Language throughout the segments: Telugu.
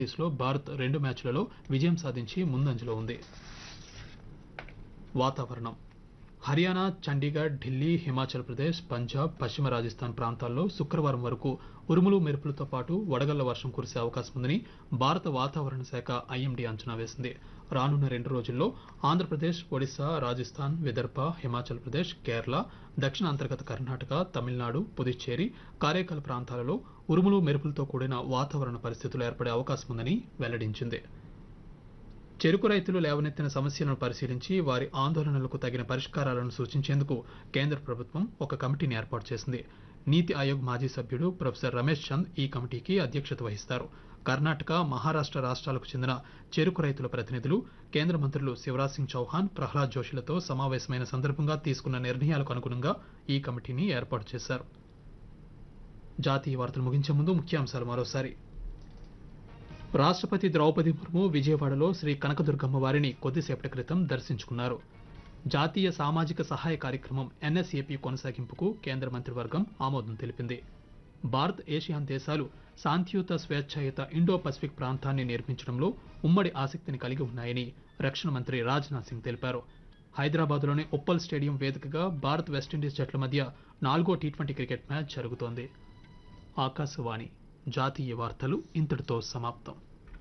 సిరీస్లో భారత్ రెండు మ్యాచ్లలో విజయం సాధించి ముందంజలో ఉంది వాతావరణం హర్యానా చండీగఢ్ ఢిల్లీ హిమాచల్ ప్రదేశ్ పంజాబ్ పశ్చిమ రాజస్థాన్ ప్రాంతాల్లో శుక్రవారం వరకు ఉరుములు మెరుపులతో పాటు వడగళ్ల వర్షం కురిసే అవకాశం ఉందని భారత వాతావరణ శాఖ ఐఎండీ అంచనా వేసింది రానున్న రెండు రోజుల్లో ఆంధ్రప్రదేశ్ ఒడిశా రాజస్థాన్ విదర్భ హిమాచల్ ప్రదేశ్ కేరళ దక్షిణ అంతర్గత కర్ణాటక తమిళనాడు పుదుచ్చేరి కారైకాల్ ప్రాంతాలలో ఉరుములు మెరుపులతో కూడిన వాతావరణ పరిస్థితులు ఏర్పడే అవకాశం ఉందని వెల్లడించింది చెరుకు రైతులు లేవనెత్తిన సమస్యలను పరిశీలించి వారి ఆందోళనలకు తగిన పరిష్కారాలను సూచించేందుకు కేంద్ర ప్రభుత్వం ఒక కమిటీని ఏర్పాటు చేసింది నీతి ఆయోగ్ మాజీ సభ్యుడు ప్రొఫెసర్ రమేష్ చంద్ ఈ కమిటీకి అధ్యక్షత వహిస్తారు కర్ణాటక మహారాష్ట్ర రాష్ట్రాలకు చెందిన చెరుకు రైతుల ప్రతినిధులు కేంద్ర మంత్రులు శివరాజ్ సింగ్ చౌహాన్ ప్రహ్లాద్ జోషిలతో సమావేశమైన సందర్భంగా తీసుకున్న నిర్ణయాలకు అనుగుణంగా ఈ కమిటీని ఏర్పాటు చేశారు జాతీయ వార్తలు ముగించే ముందు ముఖ్యాంశాలు మరోసారి రాష్ట్రపతి ద్రౌపది ముర్ము విజయవాడలో శ్రీ కనకదుర్గమ్మ వారిని కొద్దిసేపటి క్రితం దర్శించుకున్నారు జాతీయ సామాజిక సహాయ కార్యక్రమం ఎన్ఎస్ఏపి కొనసాగింపుకు కేంద్ర మంత్రివర్గం ఆమోదం తెలిపింది భారత్ ఏషియాన్ దేశాలు శాంతియుత స్వేచ్ఛాయుత ఇండో పసిఫిక్ ప్రాంతాన్ని నిర్మించడంలో ఉమ్మడి ఆసక్తిని కలిగి ఉన్నాయని రక్షణ మంత్రి రాజ్నాథ్ సింగ్ తెలిపారు హైదరాబాద్లోని ఉప్పల్ స్టేడియం వేదికగా భారత్ వెస్టిండీస్ జట్ల మధ్య నాలుగో టీ ట్వంటీ క్రికెట్ మ్యాచ్ జరుగుతోంది ఆకాశవాణి జాతీయ వార్తలు ఇంతటితో సమాప్తం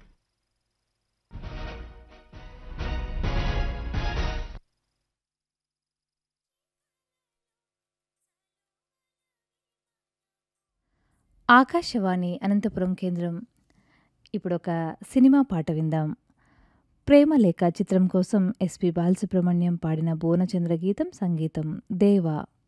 ఆకాశవాణి అనంతపురం కేంద్రం ఇప్పుడు ఒక సినిమా పాట విందాం ప్రేమలేఖ చిత్రం కోసం ఎస్పి బాలసుబ్రహ్మణ్యం పాడిన భువనచంద్ర గీతం సంగీతం దేవా